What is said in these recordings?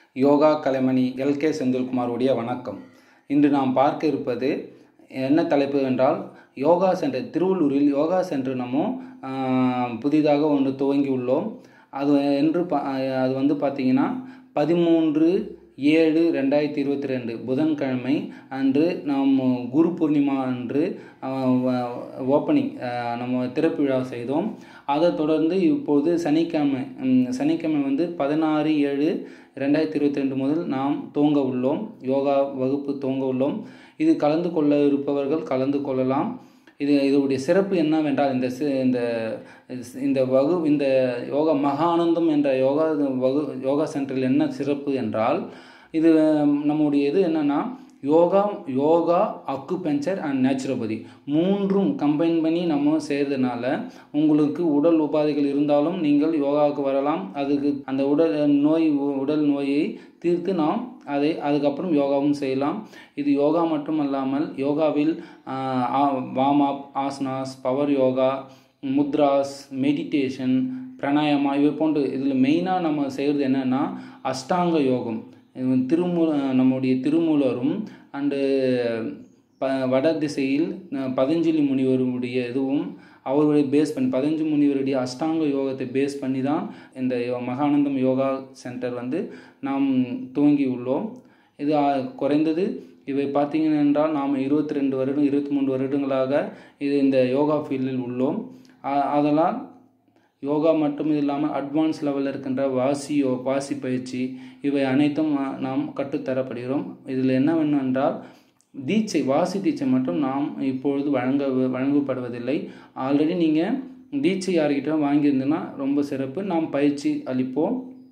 yoga Kalaimani L K செந்தில்குமாருடைய வணக்கம் இன்று நாம் பார்க்க இருப்பது என்ன தலைப்பு என்றால் யோகா சென்டர் திருவள்ளூரில் யோகா சென்டர் நம்ம ஆஹ், புதிதாக ஒன்று துவங்கி உள்ளோம் அது என்று பா அது வந்து பார்த்திங்கன்னா பதிமூன்று ஏழு ரெண்டாயிரத்தி இருபத்தி ரெண்டு புதன்கிழமை அன்று நாம் குரு பூர்ணிமா அன்று ஓப்பனிங் நம்ம திறப்பு விழா செய்தோம் அதை தொடர்ந்து இப்போது சனிக்கிழமை ம், சனிக்கிழமை வந்து பதினாறு ஏழு ரெண்டாயிரத்தி இருபத்தி ரெண்டு முதல் நாம் துவங்க உள்ளோம் யோகா வகுப்பு துவங்க உள்ளோம் இது கலந்து கொள்ள இருப்பவர்கள் கலந்து கொள்ளலாம் இது இதோடைய சிறப்பு என்னவென்றால் இந்த சி- இந்த இந்த வகு இந்த யோகா மகானந்தம் என்ற யோகா வகு யோகா சென்டரில் என்ன சிறப்பு என்றால் இது நம்முடைய இது என்னன்னா yoga yoga acupuncture and naturopathy மூன்றும் கம்பைன் பண்ணி நம்ம செய்கிறதுனால உங்களுக்கு உடல் உபாதைகள் இருந்தாலும் நீங்கள் யோகாவுக்கு வரலாம் அதுக்கு அந்த உடல் நோய் உடல் நோயை தீர்த்து நாம் அதை அதுக்கப்புறம் யோகாவும் செய்யலாம் இது யோகா மட்டும் அல்லாமல் யோகாவில் warm up asanas power yoga mudras meditation pranayama இவை போன்று இதில் மெயினாக நம்ம செய்கிறது என்னென்னா அஷ்டாங்க யோகம் இது வந்து திருமூல நம்முடைய திருமூலரும் அண்டு ப வட திசையில் அஹ், பதஞ்சலி முனிவருடைய இதுவும் அவருடைய பேஸ் பண்ணி பதஞ்சலி முனிவருடைய அஷ்டாங்க யோகத்தை பேஸ் பண்ணி தான் இந்த யோ- மகானந்தம் யோகா சென்டர் வந்து நாம் துவங்கி உள்ளோம் இது ஆ, குறைந்தது இவை பார்த்தீங்கன்னா என்றால் நாம் இருபத்தி ரெண்டு வருடம் இருபத்தி மூன்று வருடங்களாக இது இந்த யோகா ஃபீல்டில் உள்ளோம் ஆ- ஆதலால் யோகா மட்டும் இல்லாமல் அட்வான்ஸ் லெவலில் இருக்கின்ற வாசி யோ வாசி பயிற்சி இவை அனைத்தும் ஆ, நாம் கற்றுத்தரப்படுகிறோம் இதில் என்னவென்றால் தீட்சை வாசி தீட்சை மட்டும் நாம் இப்பொழுது வழங்க வழங்கப்படுவதில்லை ஆல்ரெடி நீங்கள் தீட்சை யார்கிட்ட வாங்கியிருந்தீங்கன்னா ரொம்ப சிறப்பு நாம் பயிற்சி அளிப்போம்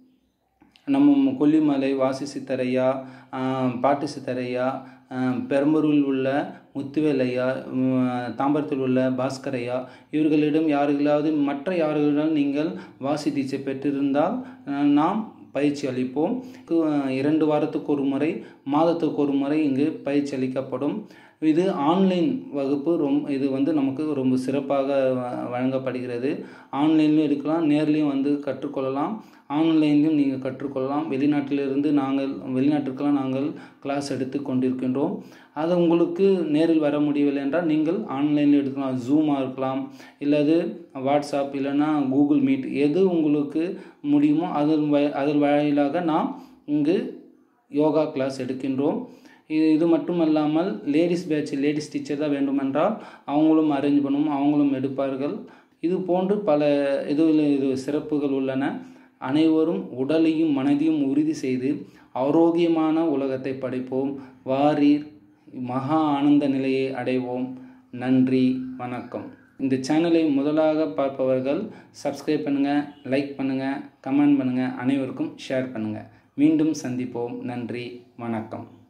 நம்ம கொல்லிமலை வாசி சித்தரையா ஆஹ், பாட்டு சித்தரையா ஆஹ், பெரம்பலூரில் உள்ள முத்துவேலையா உம், தாம்பரத்தில் உள்ள பாஸ்கரையா இவர்களிடம் யாருகளாவது மற்ற யாருகளிடம் நீங்கள் வாசி தீட்சை பெற்றிருந்தால் ஆஹ், நாம் பயிற்சி அளிப்போம் கு- இரண்டு வாரத்துக்கு ஒரு முறை மாதத்துக்கு ஒரு முறை இங்கு பயிற்சி அளிக்கப்படும் இது ஆன்லைன் வகுப்பு ரொம்ப இது வந்து நமக்கு ரொம்ப சிறப்பாக வ- வழங்கப்படுகிறது ஆன்லைன்லையும் இருக்கலாம் நேர்லேயும் வந்து கற்றுக்கொள்ளலாம் ஆன்லைன்லையும் நீங்கள் கற்றுக்கொள்ளலாம் வெளிநாட்டிலிருந்து நாங்கள் வெளிநாட்டிற்கெல்லாம் நாங்கள் கிளாஸ் எடுத்து கொண்டிருக்கின்றோம் அது உங்களுக்கு நேரில் வர முடியவில்லை என்றால் நீங்கள் ஆன்லைனில் எடுக்கலாம் ஜூமாக இருக்கலாம் இல்லது வாட்ஸ்அப் இல்லைன்னா கூகுள் மீட் எது உங்களுக்கு முடியுமோ அதன் வ அதன் வாயிலாக நாம் இங்கு யோகா கிளாஸ் எடுக்கின்றோம் இது இது மட்டும் இல்லாமல் லேடிஸ் பேட்ச் லேடிஸ் டீச்சர் தான் வேண்டுமென்றால் அவங்களும் அரேஞ்ச் பண்ணுவோம் அவங்களும் எடுப்பார்கள் இது போன்று பல இதில் இது சிறப்புகள் உள்ளன அனைவரும் உடலையும் மனதையும் உறுதி செய்து ஆரோக்கியமான உலகத்தை படைப்போம் வாரீர் மகா ஆனந்த நிலையை அடைவோம் நன்றி வணக்கம் இந்த சேனலை முதலாக பார்ப்பவர்கள் சப்ஸ்கிரைப் பண்ணுங்கள் லைக் பண்ணுங்கள் கமெண்ட் பண்ணுங்கள் அனைவருக்கும் ஷேர் பண்ணுங்கள் மீண்டும் சந்திப்போம் நன்றி வணக்கம்